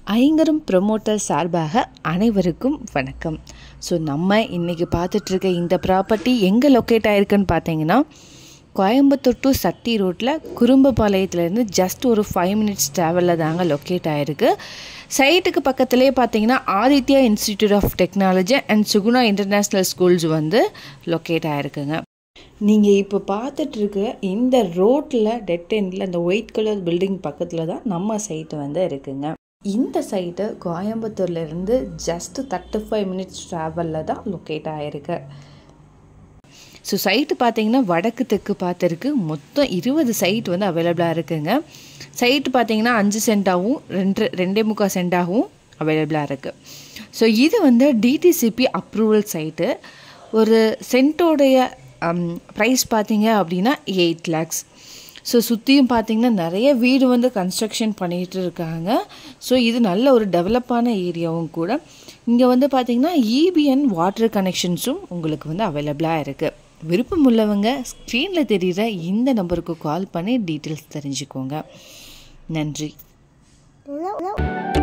ஐங்கரம் promoter சார்பாக அனைவருக்கும் வணக்கம் ஸோ நம்ம இன்றைக்கி பார்த்துட்ருக்க இந்த ப்ராப்பர்ட்டி எங்கே லொக்கேட் ஆகிருக்குன்னு பார்த்தீங்கன்னா கோயம்புத்தூர் டு சத்தி ரோட்டில் குறும்பபாளையத்துலேருந்து ஜஸ்ட் ஒரு ஃபைவ் மினிட்ஸ் ட்ராவலில் தாங்க லொக்கேட் ஆகிருக்கு சைட்டுக்கு பக்கத்துலேயே பார்த்தீங்கன்னா Aditya institute of technology and Suguna international schools வந்து லொக்கேட் ஆகிருக்குங்க நீங்கள் இப்போ பார்த்துட்டு இருக்க இந்த ரோட்டில் டெட் எண்டில் அந்த ஒயிட் கலர் பில்டிங் பக்கத்தில் தான் நம்ம சைட்டு வந்து இருக்குங்க இந்த சைட்டு கோயம்புத்தூர்லேருந்து ஜஸ்ட் தேர்ட்டி ஃபைவ் மினிட்ஸ் ட்ராவலில் தான் லொக்கேட் ஆகிருக்கு ஸோ சைட்டு பார்த்தீங்கன்னா வடக்கு தெற்கு பார்த்துருக்கு மொத்தம் இருபது சைட் வந்து அவைலபிளாக இருக்குங்க சைட்டு பார்த்தீங்கன்னா அஞ்சு சென்டாகவும் ரெண்டு ரெண்டே முக்கால் சென்டாகவும் அவைலபிளாக இருக்குது ஸோ இது வந்து டிடிசிபி அப்ரூவல் சைட்டு ஒரு சென்ட்டோடைய ப்ரைஸ் பார்த்தீங்க அப்படின்னா எயிட் லேக்ஸ் ஸோ சுற்றியும் பார்த்தீங்கன்னா நிறைய வீடு வந்து கன்ஸ்ட்ரக்ஷன் பண்ணிகிட்டு இருக்காங்க ஸோ இது நல்ல ஒரு டெவலப்பான ஏரியாவும் கூட இங்கே வந்து பார்த்திங்கன்னா இபிஎன் வாட்டர் கனெக்ஷன்ஸும் உங்களுக்கு வந்து அவைலபிளாக இருக்குது விருப்பம் உள்ளவங்க ஸ்க்ரீனில் தெரிகிற இந்த நம்பருக்கு கால் பண்ணி டீட்டெயில்ஸ் தெரிஞ்சுக்கோங்க நன்றி